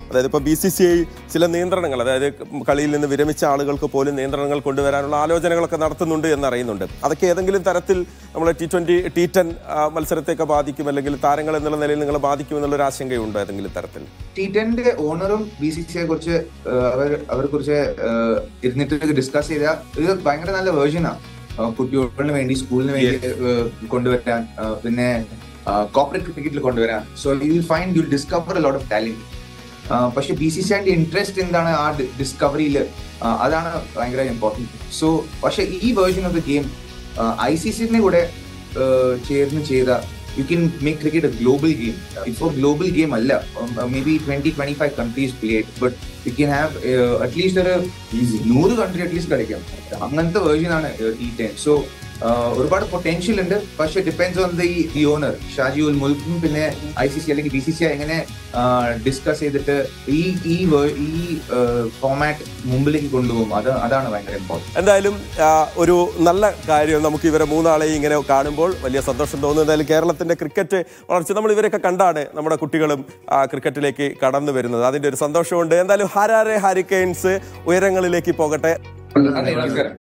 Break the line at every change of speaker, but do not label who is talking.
അതായത് ഇപ്പോൾ B C C I ചില നിയന്ത്രണങ്ങൾ അതായത് കളിയിൽ നിന്ന് വിരമിച്ച ആളുകൾക്ക് പോലും നിയന്ത്രണങ്ങൾ കൊണ്ടുവരാനുള്ള ആലോചനകളൊക്കെ നടത്തുന്നുണ്ട് എന്നറിയുന്നുണ്ട് അതൊക്കെ ഏതെങ്കിലും തരത്തിൽ നമ്മളെ ടി ട്വൻ്റി ടി ടെൻ മത്സരത്തെയൊക്കെ ബാധിക്കും അല്ലെങ്കിൽ താരങ്ങൾ എന്നുള്ള നിലയിൽ നിങ്ങളെ ബാധിക്കും എന്നുള്ളൊരു ആശങ്കയുണ്ടോ ഏതെങ്കിലും തരത്തിൽ
ടി ടെന്റെ ഓണറും ബി സി സിയെ കുറിച്ച് ഏഹ്, അവർ അവരെ കുറിച്ച് ഏഹ്, ഇരുന്നിട്ട് ഡിസ്കസ് ചെയ്ത ഇത് ഭയങ്കര നല്ല വേർഷനാണ് കുട്ടികൾക്ക് വേണ്ടി സ്കൂളിന് വേണ്ടി ഏഹ്, കൊണ്ടുവരാൻ ഏഹ്, പിന്നെ കോപ്പറേറ്റ് ക്രിക്കറ്റിൽ കൊണ്ടുവരാൻ so you will find you discover a lot of talent പക്ഷെ ബി സി സിന്റെ ഇൻട്രസ്റ്റ് എന്താണ് ആ ഡിസ്കവറിയിൽ അതാണ് ഭയങ്കര ഇമ്പോർട്ടൻറ്റ് സോ പക്ഷെ ഈ version of the game I C സിനെ കൂടെ ഏഹ്, ചേർന്ന് ചെയ്ത you can make cricket a global game ഇപ്പോൾ ഗ്ലോബൽ ഗെയിം അല്ല may be twenty twenty five countries played but you can have at least ഒരു നൂറ് കൺട്രി അറ്റ്ലീസ്റ്റ് കളിക്കാം അങ്ങനത്തെ വേർഷൻ ആണ് ടി ടെൻ സോ ഒരുപാട് പൊട്ടൻഷ്യൽ ഉണ്ട് പക്ഷെ depends on the the owner Shaji ഉൽ മുൽക്കും പിന്നെ ഐ സി സി അല്ലെങ്കിൽ ബി സി സി എങ്ങനെ ഡിസ്കസ് ചെയ്തിട്ട് ഈ ഈ വേ- ഈ ഫോമാറ്റ് മുമ്പിലേക്ക് കൊണ്ടുപോകും അത് അതാണ് ഭയങ്കര ഇമ്പോർട്ടൻറ്റ്
എന്തായാലും ആ, ഒരു നല്ല കാര്യം നമുക്ക് ഇവരെ മൂന്നാളെയും ഇങ്ങനെ കാണുമ്പോൾ വലിയ സന്തോഷം തോന്നുന്നു എന്തായാലും കേരളത്തിന്റെ ക്രിക്കറ്റ് വളർച്ച നമ്മൾ ഇവരൊക്കെ കണ്ടാണ് നമ്മുടെ കുട്ടികളും ആ, ക്രിക്കറ്റിലേക്ക് കടന്നു വരുന്നത് അതിന്റെ ഒരു സന്തോഷമുണ്ട് എന്തായാലും ഹരാരെ ഹാരിക്കെയിൻസ് ഉയരങ്ങളിലേക്ക് പോകട്ടെ
നന്ദി നമസ്കാരം